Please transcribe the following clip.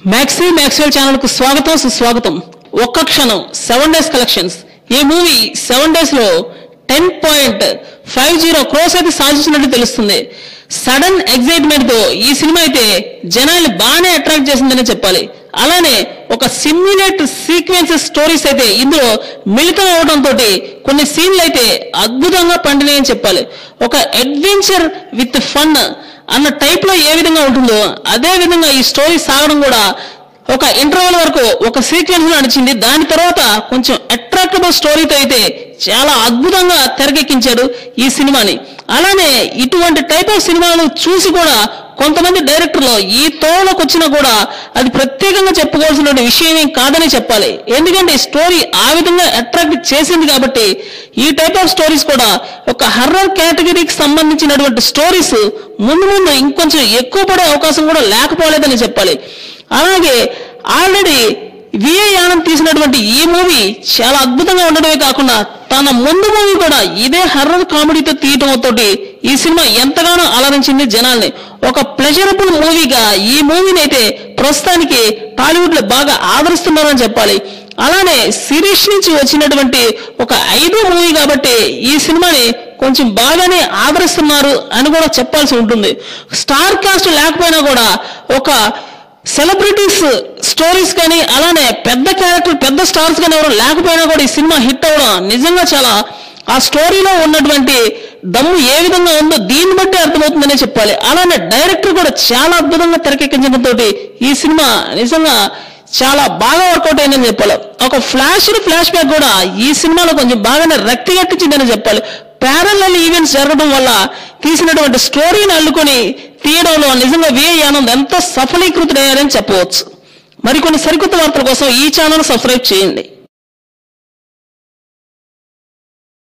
maxi Maxwell channel కు స్వాగతం సుస్వాగతం ఒక్క క్షణం సెవెన్ డేస్ కలెక్షన్స్ ఈ మూవీ సెవెన్ డేస్ లో ten point five zero crores అయితే సాధించినట్టు తెలుస్తుంది సడన్ ఎగ్జైట్మెంట్ తో ఈ సినిమా అయితే జనాల్ని బాగానే అట్రాక్ట్ చేసిందని చెప్పాలి అలానే ఒక సిమ్యులేట్ సీక్వెన్సెస్ స్టోరీస్ అయితే ఇందులో మిళితం అవడంతో కొన్ని సీన్లు అయితే అద్భుతంగా పండినాయని చెప్పాలి ఒక అడ్వెంచర్ విత్ ఫన్ అన్న టైప్ లో ఏ విధంగా ఉంటుందో అదే విధంగా ఈ స్టోరీ సాగడం కూడా ఒక ఇంటర్వెల్ వరకు ఒక సీక్వెన్స్ లో నడిచింది దాని తర్వాత కొంచెం అట్రాక్టబుల్ స్టోరీతో అయితే చాలా అద్భుతంగా తెరకెక్కించాడు ఈ సినిమాని అలానే ఇటువంటి టైప్ ఆఫ్ సినిమాలు చూసి కూడా కొంతమంది డైరెక్టర్లు ఈ తోవలోకి వచ్చినా కూడా అది ప్రత్యేకంగా చెప్పుకోవాల్సిన విషయమేం కాదని చెప్పాలి ఎందుకంటే ఈ స్టోరీ ఆ విధంగా అట్రాక్ట్ చేసింది కాబట్టి ఈ టైప్ ఆఫ్ స్టోరీస్ కూడా ఒక హర్రర్ కేటగిరీకి సంబంధించినటువంటి స్టోరీస్ ముందు ముందు ఇంకొంచెం ఎక్కువ పడే అవకాశం కూడా లేకపోలేదని చెప్పాలి అలాగే ఆల్రెడీ విఏ యానం తీసినటువంటి ఈ మూవీ చాలా అద్భుతంగా ఉండడమే కాకుండా తన ముందు మూవీ కూడా ఇదే హర్రర్ కామెడీతో తీయటం తోటి ఈ సినిమా ఎంతగానో అలరించింది జనాల్ని ఒక ప్లెజరబుల్ మూవీగా ఈ మూవీని అయితే ప్రస్తుతానికి టాలీవుడ్ లో బాగా ఆదరిస్తున్నారని చెప్పాలి అలానే సిరీస్ నుంచి వచ్చినటువంటి ఒక ఐదో మూవీ కాబట్టి ఈ సినిమాని కొంచెం బాగానే ఆదరిస్తున్నారు అని కూడా చెప్పాల్సి ఉంటుంది స్టార్ కాస్ట్ లేకపోయినా కూడా ఒక సెలబ్రిటీస్ స్టోరీస్ కానీ అలానే పెద్ద క్యారెక్టర్ పెద్ద స్టార్స్ కానీ ఎవరు లేకపోయినా కూడా ఈ సినిమా హిట్ అవ్వడం నిజంగా చాలా ఆ స్టోరీలో ఉన్నటువంటి దమ్ము ఏ విధంగా ఉందో దీన్ని బట్టి అర్థమవుతుందనే చెప్పాలి అలానే డైరెక్టర్ కూడా చాలా అద్భుతంగా తెరకెక్కించడంతో ఈ సినిమా నిజంగా చాలా బాగా వర్కౌట్ అయిందని చెప్పాలి ఒక ఫ్లాష్ ఫ్లాష్ బ్యాక్ కూడా ఈ సినిమాలో కొంచెం బాగానే రక్తి కట్టించిందని చెప్పాలి ప్యారల్ ఈవెంట్స్ జరగడం వల్ల తీసినటువంటి స్టోరీని అల్లుకొని తీయడంలో నిజంగా విఏ ఆనంద్ ఎంతో సఫలీకృతుడయ్యారని చెప్పవచ్చు మరికొన్ని సరికొత్త వార్తల కోసం ఈ ఛానల్ సబ్స్క్రైబ్ చేయండి